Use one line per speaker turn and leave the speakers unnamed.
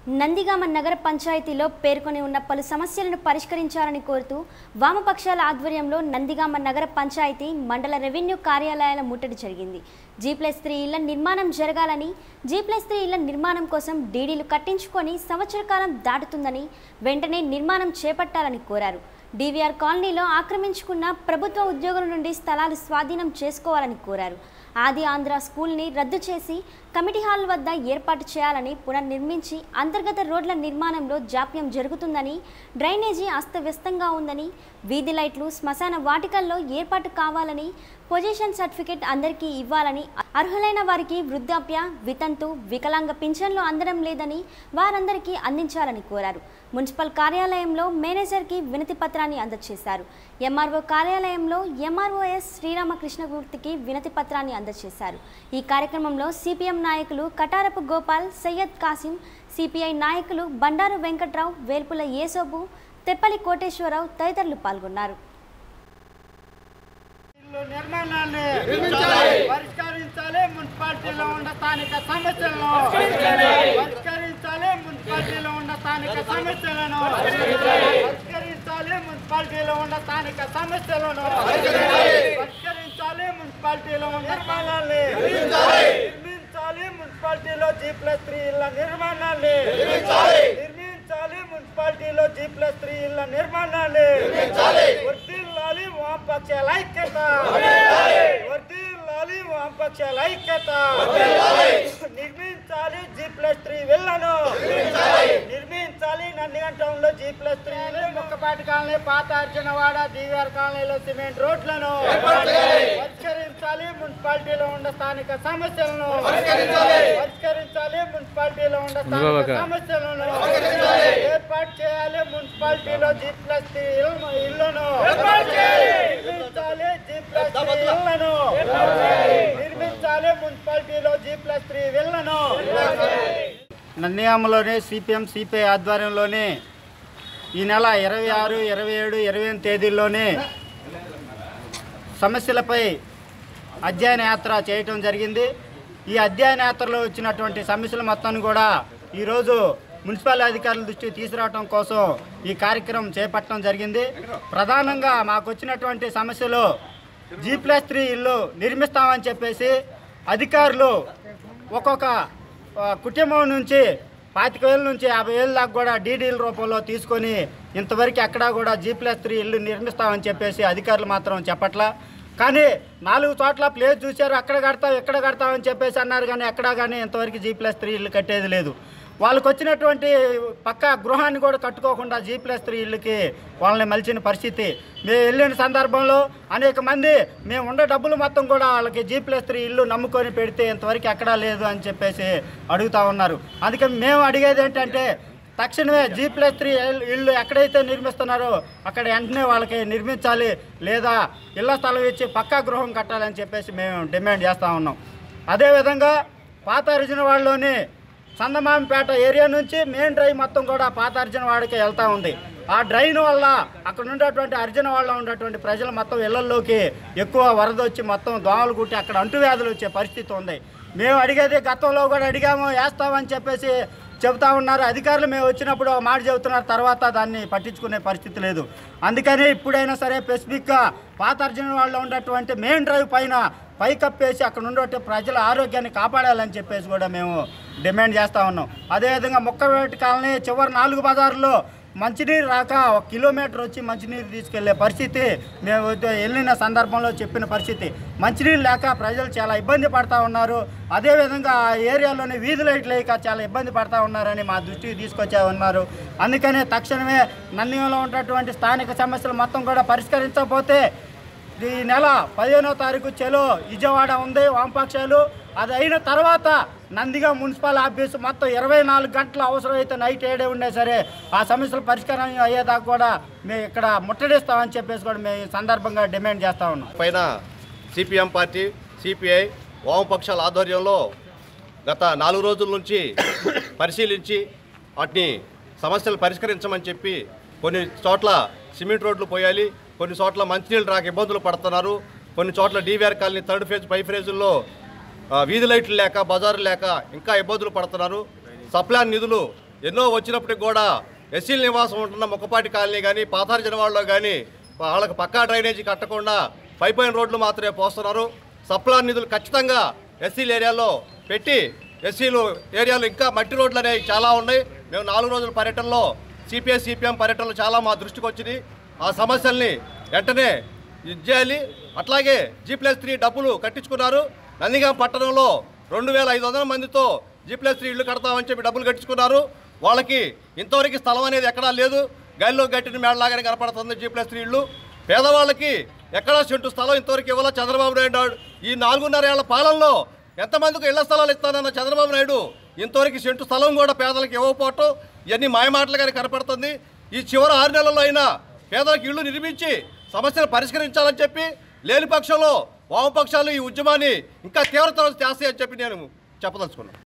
నందిగామ నగర పంచాయతీలో పేర్కొని ఉన్న పలు సమస్యలను పరిష్కరించాలని కోరుతూ వామపక్షాల ఆధ్వర్యంలో నందిగామ నగర పంచాయతీ మండల రెవెన్యూ కార్యాలయాల ముట్టడి జరిగింది జీ ప్లస్ త్రీ ఇళ్ల నిర్మాణం జరగాలని జీ ప్లస్ త్రీ ఇళ్ల నిర్మాణం కోసం డీడీలు కట్టించుకొని సంవత్సర కాలం దాటుతుందని వెంటనే నిర్మాణం చేపట్టాలని కోరారు డీవీఆర్ కాలనీలో ఆక్రమించుకున్న ప్రభుత్వ ఉద్యోగుల నుండి స్థలాలు స్వాధీనం చేసుకోవాలని కోరారు ఆది ఆంధ్ర స్కూల్ని రద్దు చేసి కమిటీ హాల్ వద్ద ఏర్పాటు చేయాలని పునర్నిర్మించి అంతర్గత రోడ్ల నిర్మాణంలో జాప్యం జరుగుతుందని డ్రైనేజీ అస్తవ్యస్తంగా ఉందని వీధి లైట్లు శ్మశాన వాటికల్లో ఏర్పాటు కావాలని పొజిషన్ సర్టిఫికెట్ అందరికీ ఇవ్వాలని అర్హులైన వారికి వృద్ధాప్య వితంతు వికలాంగ పింఛన్లు అందడం లేదని వారందరికీ అందించాలని కోరారు మున్సిపల్ కార్యాలయంలో మేనేజర్కి వినతి పత్రాన్ని అందజేశారు ఎంఆర్ఓ కార్యాలయంలో ఎంఆర్ఓఎస్ శ్రీరామకృష్ణమూర్తికి వినతి పత్రాన్ని అందజేశారు ఈ కార్యక్రమంలో సిపిఎం నాయకులు కటారపు గోపాల్ సయ్యద్ కాసిం సిపిఐ నాయకులు బండారు వెంకట్రావు వేల్పుల ఏసోబు తెప్పలి కోటేశ్వరరావు తదితరులు పాల్గొన్నారు
ఇల్లు నిర్మాణాన్ని పరిష్కరించాలి మున్సిపాలిటీలో ఉన్న స్థానిక సమస్యలను పరిష్కరించాలి మున్సిపాలిటీలో ఉన్న స్థానిక సమస్యలను పరిష్కరించాలి మున్సిపాలిటీలో ఉన్న స్థానిక సమస్యలను పరిష్కరించాలి మున్సిపాలిటీలో ఉన్న నిర్మాణాన్ని నిర్మించాలి మున్సిపాలిటీలో జీ ప్లస్ త్రీ ఇళ్ల నిర్మాణాన్ని నిర్మించాలి మున్సిపాలిటీలో జీ ప్లస్ త్రీ ఇళ్ల నిర్మాణాన్ని వర్ధిల్లాలి వామపక్షాల ఐక్యత వర్ధిల్లాలి వామపక్షాల ఐక్యత నిర్మించాలి జీ ప్లస్ త్రీ విల్లను నిర్మించాలి నందిగంటంలో G plus three Mokkapati colony పాత అర్జునవాడ దీవార్ కాలనీలో సిమెంట్ రోడ్లను పరిష్కరించాలి మున్సిపాలిటీలో ఉన్న స్థానిక సమస్యలను పరిష్కరించాలి మున్సిపాలిటీలో ఉన్న స్థానిక సమస్యలను ఏర్పాటు చేయాలి మున్సిపాలిటీలో జీ ప్లస్ త్రీ ఇల్లు- ఇల్లును నిర్మించాలి జీ ప్లస్ త్రీ ఇళ్లను నిర్మించాలి మున్సిపాలిటీలో జీ ప్లస్ త్రీ విల్లను నంద్యామలోని సిపిఎం సిపిఐ ఆధ్వర్యంలోని ఈ నెల ఇరవై ఆరు ఇరవై ఏడు ఇరవై ఎనిమిది తేదీల్లోనే సమస్యలపై అధ్యయన యాత్ర చేయటం జరిగింది ఈ అధ్యయన యాత్రలో వచ్చినటువంటి సమస్యల మొత్తాన్ని కూడా ఈరోజు మున్సిపల్ అధికారుల దృష్టికి తీసుకురావడం కోసం ఈ కార్యక్రమం చేపట్టడం జరిగింది ప్రధానంగా మాకు వచ్చినటువంటి సమస్యలు జీ ప్లస్ త్రీ ఇల్లు నిర్మిస్తామని చెప్పేసి అధికారులు ఒక్కొక్క ఆ, కుటుంబం నుంచి పాతిక వేల నుంచి యాభై వేల దాకా కూడా డీడీల రూపంలో తీసుకొని ఇంతవరకు ఎక్కడా కూడా జీ ప్లస్ త్రీ ఇల్లు నిర్మిస్తామని చెప్పేసి అధికారులు మాత్రం చెప్పట్లా కానీ నాలుగు చోట్ల ప్లేస్ చూశారు అక్కడ కడతాం ఇక్కడ కడతామని చెప్పేసి అన్నారు కానీ ఎక్కడా కానీ ఇంతవరకు జీ ప్లస్ త్రీ ఇల్లు కట్టేది లేదు వాళ్ళకి వచ్చినటువంటి పక్క గృహాన్ని కూడా కట్టుకోకుండా జీ ప్లస్ త్రీ ఇళ్ళకి వాళ్ళని మలిచిన పరిస్థితి మేము వెళ్ళిన సందర్భంలో అనేక మంది మేము ఉండే డబ్బులు మొత్తం కూడా వాళ్ళకి జీ ప్లస్ త్రీ ఇల్లు నమ్ముకొని పెడితే ఇంతవరకు ఎక్కడా లేదు అని చెప్పేసి అడుగుతా ఉన్నారు అందుకని మేము అడిగేది ఏంటంటే తక్షణమే జీ ప్లస్ త్రీ ఇల్లు ఎక్కడైతే నిర్మిస్తున్నారో అక్కడ వెంటనే వాళ్ళకి నిర్మించాలి లేదా ఇళ్ల స్థలం ఇచ్చి పక్కా గృహం కట్టాలని చెప్పేసి మేము డిమాండ్ చేస్తూ ఉన్నాం అదేవిధంగా పాత అరిజినవాడలోని చందమామిపేట ఏరియా నుంచి మెయిన్ డ్రైవ్ మొత్తం కూడా పాత అర్జునవాడకి వెళ్తూ ఉంది ఆ డ్రైన్ వల్ల అక్కడ ఉండేటువంటి అర్జునవాడలో ఉన్నటువంటి ప్రజలు మొత్తం ఇళ్లలోకి ఎక్కువ వరద వచ్చి మొత్తం దోమలు కుట్టి అక్కడ అంటువ్యాధులు వచ్చే పరిస్థితి ఉంది మేము అడిగేది గతంలో కూడా అడిగాము వేస్తామని చెప్పేసి చెబుతా ఉన్నారు అధికారులు మేము వచ్చినప్పుడు ఒక మాట చెబుతున్నారు తర్వాత దాన్ని పట్టించుకునే పరిస్థితి లేదు అందుకని ఇప్పుడైనా సరే స్పెసిఫిక్గా పాత అర్జున వాళ్ళలో ఉన్నటువంటి మెయిన్ డ్రైవ్ పైన పై కప్పేసి అక్కడ ఉండే ప్రజల ఆరోగ్యాన్ని కాపాడాలని చెప్పేసి కూడా మేము డిమాండ్ చేస్తూ ఉన్నాం అదేవిధంగా మొక్కవేటి కాలనీ చివరి నాలుగు బజార్లో మంచినీరు రాక ఒక కిలోమీటర్ వచ్చి మంచినీరు తీసుకెళ్లే పరిస్థితి మేము వెళ్ళిన సందర్భంలో చెప్పిన పరిస్థితి మంచినీరు లేక ప్రజలు చాలా ఇబ్బంది పడతా ఉన్నారు అదేవిధంగా ఆ ఏరియాలోని వీధి లైట్లు లేక చాలా ఇబ్బంది పడతా ఉన్నారని మా దృష్టికి తీసుకొచ్చా ఉన్నారు అందుకనే తక్షణమే నంద్యంలో ఉన్నటువంటి స్థానిక సమస్యలు మొత్తం కూడా పరిష్కరించకపోతే ఈ నెల పదిహేనో తారీఖు చెలో విజయవాడ ఉంది వామపక్షాలు అది అయిన తర్వాత నందిగా మున్సిపల్ ఆఫీసు మొత్తం ఇరవై నాలుగు గంటలు అవసరమైతే నైట్ ఏడే ఉండే సరే ఆ సమస్యలు పరిష్కారం అయ్యేదాకా కూడా మేము ఇక్కడ ముట్టడిస్తామని చెప్పేసి కూడా మేము ఈ సందర్భంగా డిమాండ్ చేస్తా ఉన్నాం
పైన సిపిఎం పార్టీ సిపిఐ వామపక్షాల ఆధ్వర్యంలో గత నాలుగు రోజుల నుంచి పరిశీలించి వాటిని సమస్యలు పరిష్కరించమని చెప్పి కొన్ని చోట్ల సిమెంట్ రోడ్లు పోయాలి కొన్ని చోట్ల మంచినీళ్ళు రాక ఇబ్బందులు పడుతున్నారు కొన్ని చోట్ల డీవీఆర్ కాలనీ థర్డ్ ఫేజ్ పై ఫేజుల్లో ఆ, వీధి లైట్లు లేక బజారు లేక ఇంకా ఇబ్బందులు పడుతున్నారు సప్లాన్ నిధులు ఎన్నో వచ్చినప్పటికి కూడా ఎస్సీల నివాసం ఉంటున్న ముక్కపాటి కాలనీ కానీ పాతార్జన వాళ్ళలో కానీ వాళ్ళకి పక్కా డ్రైనేజీ కట్టకుండా పైపైన రోడ్లు మాత్రమే పోస్తున్నారు సప్లాన్ నిధులు ఖచ్చితంగా ఎస్సీల ఏరియాలో పెట్టి ఎస్సీలు ఏరియాలో ఇంకా మట్టి రోడ్లు అనేవి చాలా ఉన్నాయి మేము నాలుగు రోజుల పర్యటనలో సిపిఐ సిపిఎం పర్యటనలు చాలా మా దృష్టికి వచ్చింది ఆ సమస్యల్ని వెంటనే ఇది చేయాలి అట్లాగే జీ ప్లస్ త్రీ డబ్బులు కట్టించుకున్నారు నందిగాం పట్టణంలో రెండు వేల ఐదు వందల మందితో జీ ప్లస్ త్రీ ఇల్లు కడతామని చెప్పి డబ్బులు కట్టించుకున్నారు వాళ్ళకి ఇంతవరకు స్థలం అనేది ఎక్కడా లేదు గాలిలో గట్టిన మేడలాగానే కనపడుతుంది జీ ప్లస్ త్రీ ఇల్లు పేదవాళ్ళకి ఎక్కడా చెంటు స్థలం ఇంతవరకు ఇవ్వాల చంద్రబాబు నాయుడు ఈ నాలుగున్నర ఏళ్ల పాలనలో ఎంతమందికి ఇళ్ల స్థలాలు ఇస్తానన్న చంద్రబాబు నాయుడు ఇంతవరకు సెంటు స్థలం కూడా పేదలకు ఇవ్వకపోవటం ఇవన్నీ మాయమాటలుగానే కనపడుతుంది ఈ చివరి ఆరు నెలల్లో అయినా పేదలకు ఇళ్లు నిర్మించి సమస్యలు పరిష్కరించాలని చెప్పి లేని పక్షంలో వామపక్షాలు ఈ ఉద్యమాన్ని ఇంకా తీవ్రతరం చేస్తాయని చెప్పి నేను చెప్పదలుచుకున్నాను